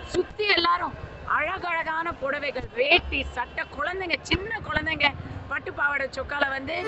சுத்தி எல்லாரும் அழகழகான புடவைகள் வேட்டி சட்டை குழந்தைங்க சின்ன குழந்தைங்க பட்டு பாவாடை சொக்கால வந்து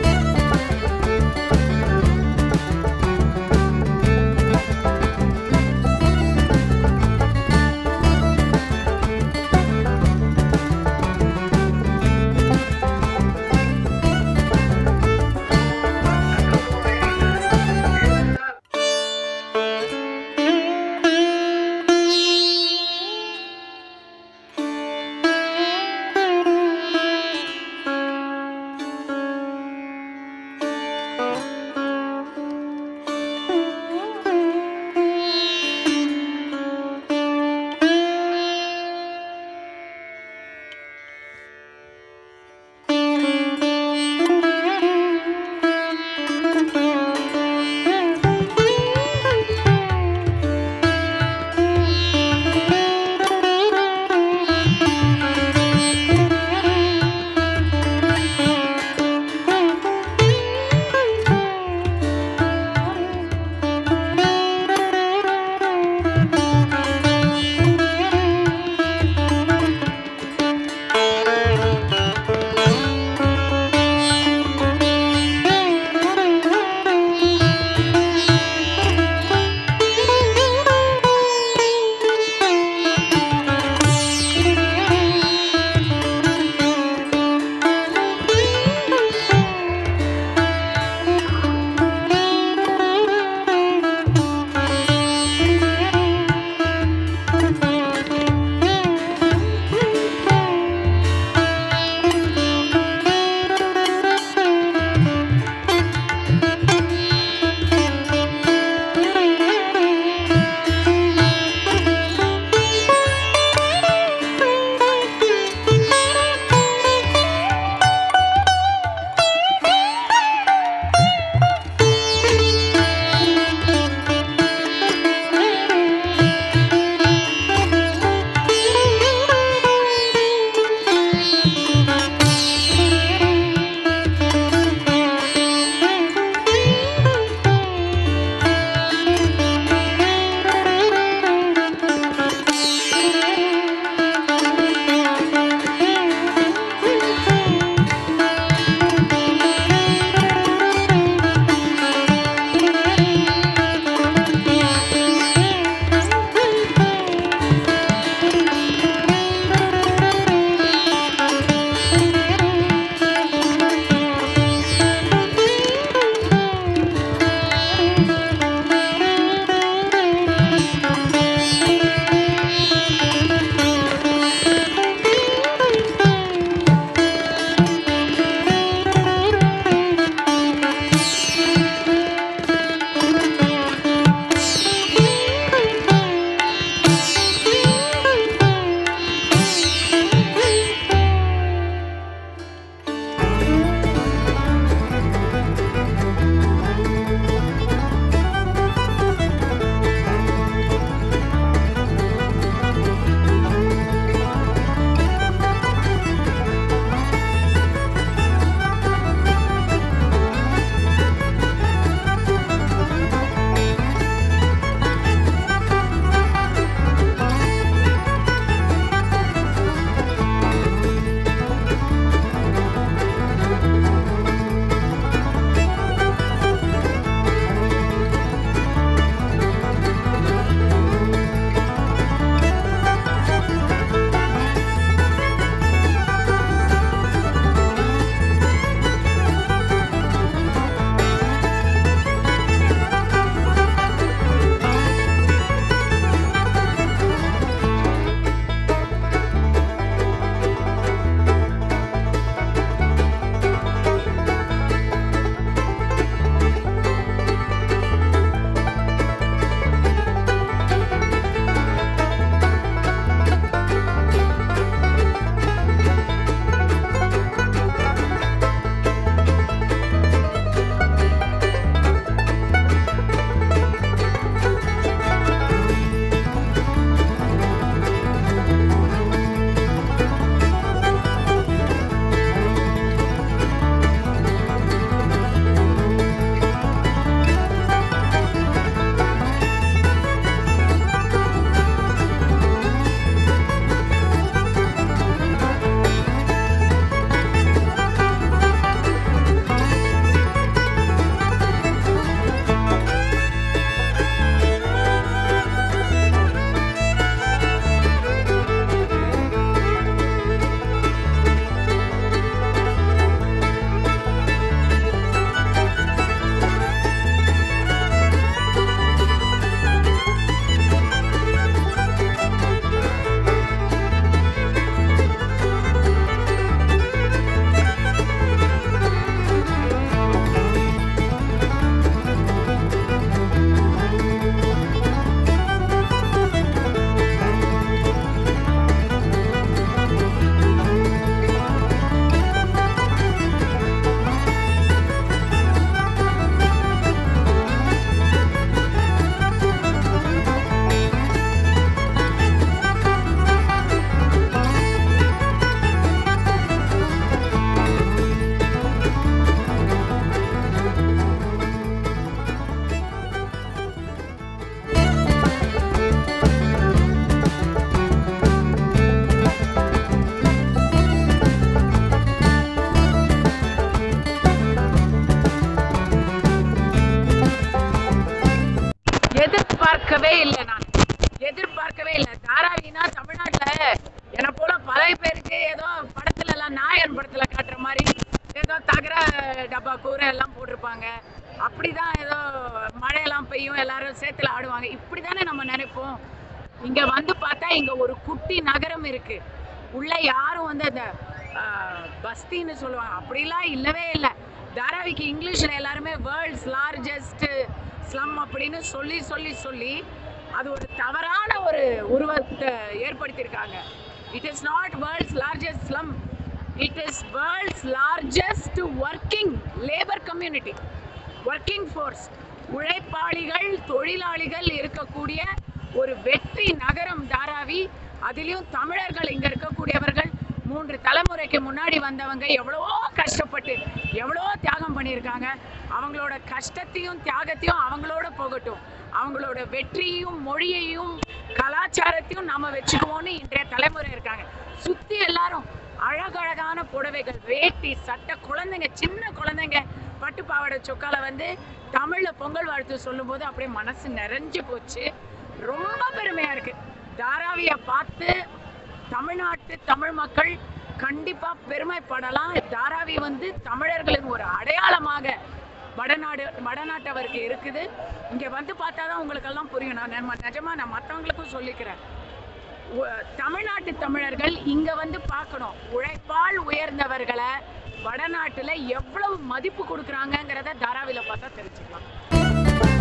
தாராவினா தமிழ்நாட்டுல என்னை போல பல பேருக்கு ஏதோ படத்துல எல்லாம் நாயகன் படத்துல காட்டுற மாதிரி ஏதோ தகர டப்பா கூரை எல்லாம் போட்டிருப்பாங்க அப்படிதான் ஏதோ மழையெல்லாம் பெய்யும் எல்லாரும் சேத்துல ஆடுவாங்க இப்படிதானே நம்ம நினைப்போம் இங்க வந்து பார்த்தா இங்க ஒரு குட்டி நகரம் இருக்கு உள்ள யாரும் வந்து அந்த ஆஹ், பஸ்தின்னு சொல்லுவாங்க அப்படிலாம் இல்லவே இல்லை தாராவிக்கு இங்கிலீஷ்ல எல்லாருமே வேர்ல்ட்ஸ் லார்ஜஸ்ட் ஸ்லம் அப்படின்னு சொல்லி சொல்லி சொல்லி அது ஒரு தவறான ஒரு உருவத்தை ஏற்படுத்தியிருக்காங்க it is not world's largest slum it is world's largest working labour community working force உழைப்பாளிகள் தொழிலாளிகள் இருக்கக்கூடிய ஒரு வெற்றி நகரம் தாராவி அதிலும் தமிழர்கள் இங்க இருக்கக்கூடியவர்கள் மூன்று தலைமுறைக்கு முன்னாடி வந்தவங்க எவ்வளவோ கஷ்டப்பட்டு எவ்வளவோ தியாகம் பண்ணியிருக்காங்க அவங்களோட கஷ்டத்தையும் தியாகத்தையும் அவங்களோட போகட்டும் அவங்களோட வெற்றியையும் மொழியையும் கலாச்சாரத்தையும் நாம வச்சுக்குவோம்னு இன்றைய தலைமுறை இருக்காங்க சுத்தி எல்லாரும் அழகழகான புடவைகள் வேட்டி சட்டை குழந்தைங்க சின்ன குழந்தைங்க பட்டு பாவாடை சொக்கால வந்து தமிழ்ல பொங்கல் வாழ்த்து சொல்லும்போது அப்படியே மனசு நிறைஞ்சு போச்சு ரொம்ப பெருமையா இருக்கு தாராவிய பார்த்து தமிழ்நாட்டு தமிழ் மக்கள் கண்டிப்பா பெருமைப்படலாம் தாராவி வந்து தமிழர்களின் ஒரு அடையாளமாக வடநாடு வடநாட்டவருக்கு இருக்குது இங்க வந்து பார்த்தாதான் உங்களுக்கெல்லாம் புரியும் நான் நம்ம நிஜமா நான் மற்றவங்களுக்கும் சொல்லிக்கிறேன் உ- தமிழ்நாட்டு தமிழர்கள் இங்க வந்து பார்க்கணும் உழைப்பால் உயர்ந்தவர்களை வடநாட்டுல எவ்வளவு மதிப்பு கொடுக்குறாங்கங்கிறத தாராவில பார்த்தா தெரிஞ்சுக்கலாம்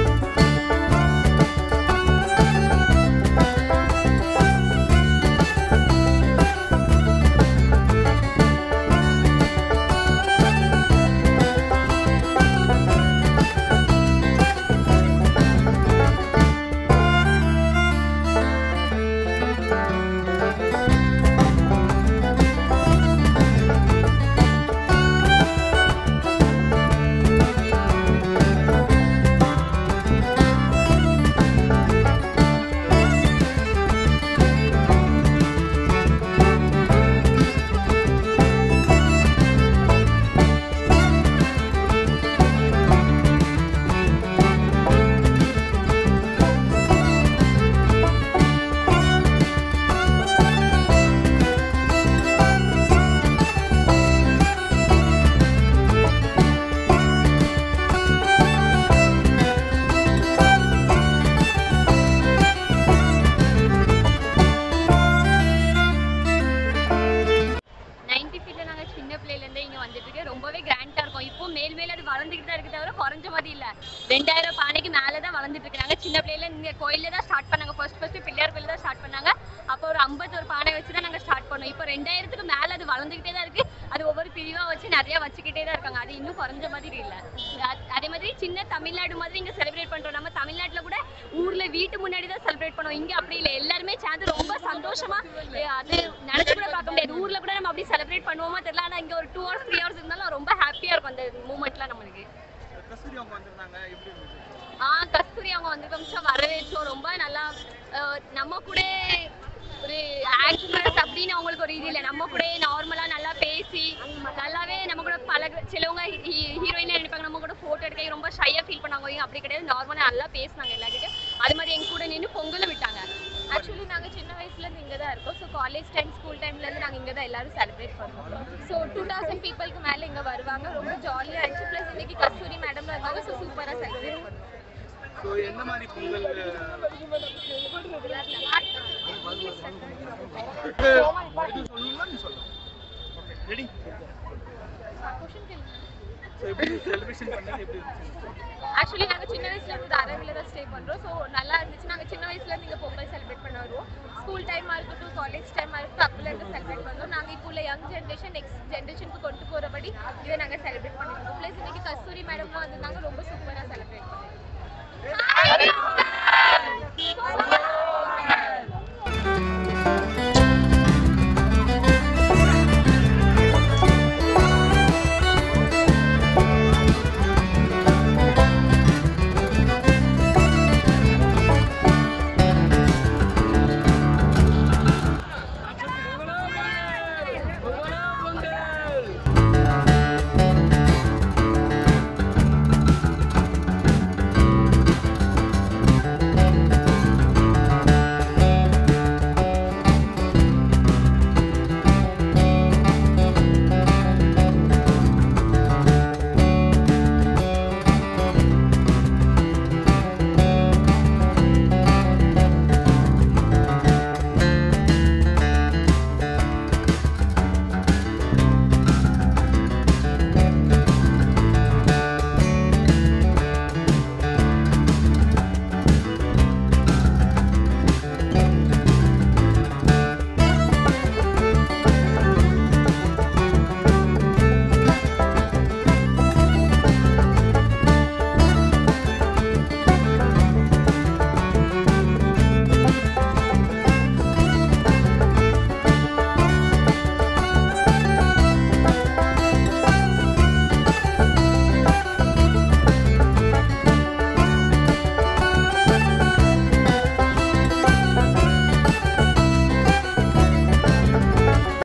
நைன்டி ஃபீட்ல நாங்கள் சின்ன பிள்ளையிலேருந்தே இங்கே வந்துட்டு இருக்கு ரொம்பவே கிராண்டாக இருக்கும் இப்போ மேல் மேல் அது வளர்ந்துக்கிட்டு தான் இருக்கு தவிர குறைஞ்ச மாதிரி இல்லை ரெண்டாயிரம் பானைக்கு மேலே தான் வளர்ந்துட்டு இருக்கு நாங்கள் சின்ன பிள்ளையில இங்கே கோயிலே தான் ஸ்டார்ட் பண்ணாங்க ஃபர்ஸ்ட் ஃபர்ஸ்ட் பிள்ளையார் கோயில் தான் ஸ்டார்ட் பண்ணாங்க அப்போ ஒரு ஐம்பத்தொரு பானை வச்சு தான் நாங்கள் ஸ்டார்ட் பண்ணோம் இப்போ ரெண்டாயிரத்துக்கு மேலே அது வளர்ந்துக்கிட்டே தான் இருக்கு அது ஒவ்வொரு பிரிவாக வச்சு நிறைய வச்சுக்கிட்டே தான் இருக்காங்க அது இன்னும் குறைஞ்ச மாதிரி இல்லை அ- அதே மாதிரி சின்ன தமிழ்நாடு மாதிரி இங்கே செலிப்ரேட் பண்ணுறோம் நம்ம தமிழ்நாட்டில் கூட ஊரில் வீட்டு முன்னாடி தான் செலிப்ரேட் பண்ணுவோம் இங்கே அப்படி இல்லை எல்லாருமே சேர்ந்து ரொம்ப சந்தோஷமா எ, அது நினச்சி கூட பார்க்க முடியாது ஊரில் கூட நம்ம அப்படி செலிப்ரேட் பண்ணுவோமா தெரியல ஆனால் இங்கே ஒரு டூ ஹவர்ஸ் த்ரீ ஹவர்ஸ் இருந்தாலும் ரொம்ப ஹாப்பியாக இருக்கும் அந்த மூமெண்ட்லாம் நம்மளுக்கு கஸ்தூரி அவங்க வந்திருந்தாங்க எப்படி இருந்துச்சு ஆ கஸ்தூரி அவங்க வந்திருக்கோம் வரவேற்றோம் ரொம்ப நல்லா அஹ், நம்ம கூட ஒரு ஆக்ட்ரஸ் அப்படின்னு அவங்களுக்கு ஒரு இது இல்லை நம்ம கூட நார்மலாக நல்லா பேசி நல்லாவே நம்ம கூட பழக சிலவங்க ஹீரோயினாக நினைப்பாங்க நம்ம கூட ஃபோட்டோ எடுக்க ரொம்ப ஷையாக ஃபீல் பண்ணாங்க இவங்க அப்படி கிடையாது நார்மலாக நல்லா பேசினாங்க எல்லாருக்கிட்ட அது மாதிரி எங்க கூட நின்று பொங்கலை விட்டாங்க ஆக்சுவலி நாங்கள் சின்ன வயசுலேருந்து இங்கே தான் இருக்கோம் ஸோ காலேஜ் டைம் ஸ்கூல் டைம்லேருந்து நாங்கள் இங்கே தான் எல்லாரும் செலிப்ரேட் பண்ணுவோம் ஸோ டூ தௌசண்ட் பீப்புளுக்கு மேலே இங்கே வருவாங்க ரொம்ப ஜாலியாக இருந்துச்சு ப்ளஸ் இன்னைக்கு கஸ்தூரி மேடம் இருந்தாங்க ஸோ சூப்பராக செலிப்ரேட் பண்ணுவோம் ஸோ என்ன மாதிரி பொங்கல் இது சொல்லணும்னா நீ சொல்லலாம் ஓகே ரெடி ஸோ எப்படி செலிப்ரேஷன் பண்ணது எப்படி இருந்துச்சு ஆக்சுவலி நாங்கள் சின்ன வயசுலேருந்து தாராவில தான் ஸ்டே பண்ணுறோம் ஸோ நல்லா இருந்துச்சு நாங்கள் சின்ன வயசுலேருந்து இங்கே பொங்கல் செலிப்ரேட் பண்ண வருவோம் ஸ்கூல் டைமாக இருக்கட்டும் காலேஜ் டைமாக இருக்கட்டும் அப்போலேருந்து செலிப்ரேட் பண்ணோம் நாங்கள் இப்போ உள்ள யங் ஜென்ரேஷன் நெக்ஸ்ட் ஜென்ரேஷனுக்கு கொண்டு போகிறபடி இதை நாங்கள் செலிப்ரேட் பண்ணிருக்கோம் ப்ளஸ் இன்னைக்கு கஸ்தூரி மேடமும் வந்திருந்தாங்க ரொம்ப சூப்பராக செலிப்ரேட் பண்ணிருக்கோம்